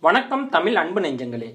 வணக்கம் தமிழ் அன்பு நெஞ்சங்களே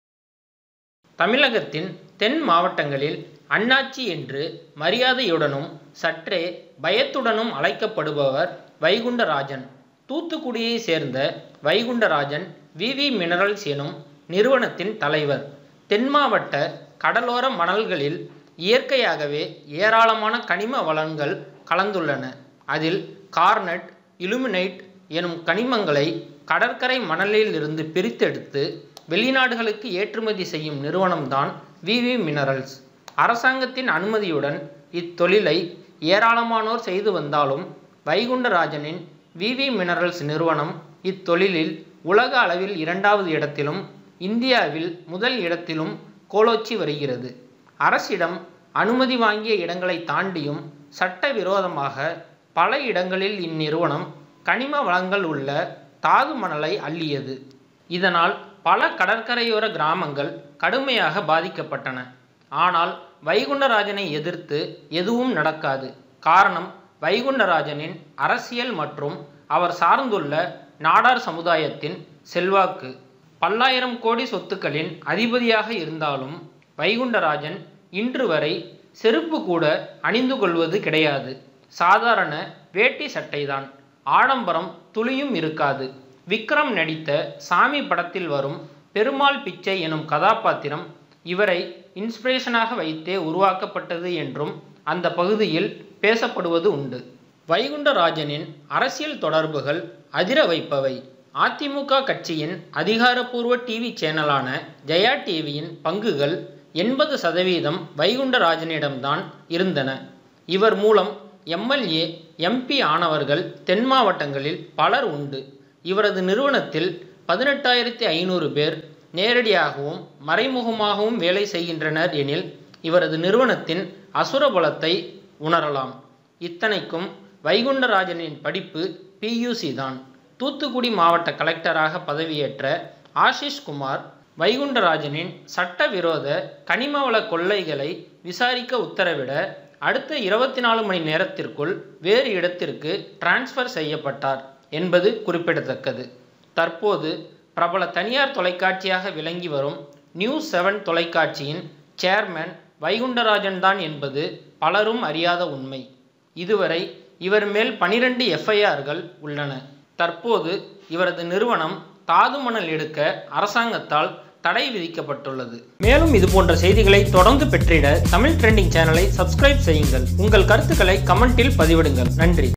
தமிழகத்தின் தென் மாவட்டங்களில் அண்ணாச்சி என்று மரியாதையுடனும் சற்றே பயத்துடனும் அழைக்கப்படுபவர் வைகுண்டராஜன் தூத்துக்குடியை சேர்ந்த வைகுண்டராஜன் விவி மினரல்ஸ் எனும் நிறுவனத்தின் தலைவர் தென் மாவட்ட கடலோர மணல்களில் இயற்கையாகவே ஏராளமான கனிம வளங்கள் கலந்துள்ளன அதில் கார்னட் இலுமினைட் எனும் கனிமங்களை கடற்கரை மணலில் இருந்து பிரித்தெடுத்து வெளிநாடுகளுக்கு ஏற்றுமதி செய்யும் நிறுவனம்தான் விவி மினரல்ஸ் அரசாங்கத்தின் அனுமதியுடன் இத்தொழிலை ஏராளமானோர் செய்து வந்தாலும் வைகுண்டராஜனின் விவி மினரல்ஸ் நிறுவனம் இத்தொழிலில் உலக அளவில் இரண்டாவது இடத்திலும் இந்தியாவில் முதல் இடத்திலும் கோலோச்சி வருகிறது அரசிடம் அனுமதி வாங்கிய இடங்களை தாண்டியும் சட்டவிரோதமாக பல இடங்களில் இந்நிறுவனம் கனிம வளங்கள் உள்ள தாது மணலை அள்ளியது இதனால் பல கடற்கரையோர கிராமங்கள் கடுமையாக பாதிக்கப்பட்டன ஆனால் வைகுண்டராஜனை எதிர்த்து எதுவும் நடக்காது காரணம் வைகுண்டராஜனின் அரசியல் மற்றும் அவர் சார்ந்துள்ள நாடார் சமுதாயத்தின் செல்வாக்கு பல்லாயிரம் கோடி சொத்துக்களின் அதிபதியாக இருந்தாலும் வைகுண்டராஜன் இன்று வரை செருப்பு கூட அணிந்து கொள்வது கிடையாது சாதாரண வேட்டி சட்டைதான் ஆடம்பரம் துளியும் இருக்காது விக்ரம் நடித்த சாமி படத்தில் வரும் பெருமாள் பிச்சை எனும் கதாபாத்திரம் இவரை இன்ஸ்பிரேஷனாக வைத்தே உருவாக்கப்பட்டது என்றும் அந்த பகுதியில் பேசப்படுவது உண்டு வைகுண்டராஜனின் அரசியல் தொடர்புகள் அதிர வைப்பவை அதிமுக கட்சியின் அதிகாரப்பூர்வ டிவி சேனலான ஜெயா டிவியின் பங்குகள் எண்பது சதவீதம் வைகுண்டராஜனிடம்தான் இருந்தன இவர் மூலம் எம்எல்ஏ எம்பி ஆனவர்கள் தென் மாவட்டங்களில் பலர் உண்டு இவரது நிறுவனத்தில் பதினெட்டாயிரத்தி ஐநூறு பேர் நேரடியாகவும் மறைமுகமாகவும் வேலை செய்கின்றனர் எனில் இவரது நிறுவனத்தின் அசுரபலத்தை உணரலாம் இத்தனைக்கும் வைகுண்டராஜனின் படிப்பு பியூசி தான் தூத்துக்குடி மாவட்ட கலெக்டராக பதவியேற்ற ஆஷிஷ் குமார் வைகுண்டராஜனின் சட்டவிரோத கனிமவள கொள்ளைகளை விசாரிக்க உத்தரவிட அடுத்த இருபத்தி நாலு மணி நேரத்திற்குள் வேறு இடத்திற்கு டிரான்ஸ்ஃபர் செய்யப்பட்டார் என்பது குறிப்பிடத்தக்கது தற்போது பிரபல தனியார் தொலைக்காட்சியாக விளங்கி வரும் நியூஸ் செவன் தொலைக்காட்சியின் சேர்மன் வைகுண்டராஜன் தான் என்பது பலரும் அறியாத உண்மை இதுவரை இவர் மேல் பனிரெண்டு எஃப்ஐஆர்கள் உள்ளன தற்போது இவரது நிறுவனம் தாது மணல் எடுக்க அரசாங்கத்தால் தடை விதிக்கப்பட்டுள்ளது மேலும் இது போன்ற செய்திகளை தொடர்ந்து பெற்றிட தமிழ் ட்ரெண்டிங் சேனலை சப்ஸ்கிரைப் செய்யுங்கள் உங்கள் கருத்துக்களை கமெண்டில் பதிவிடுங்கள் நன்றி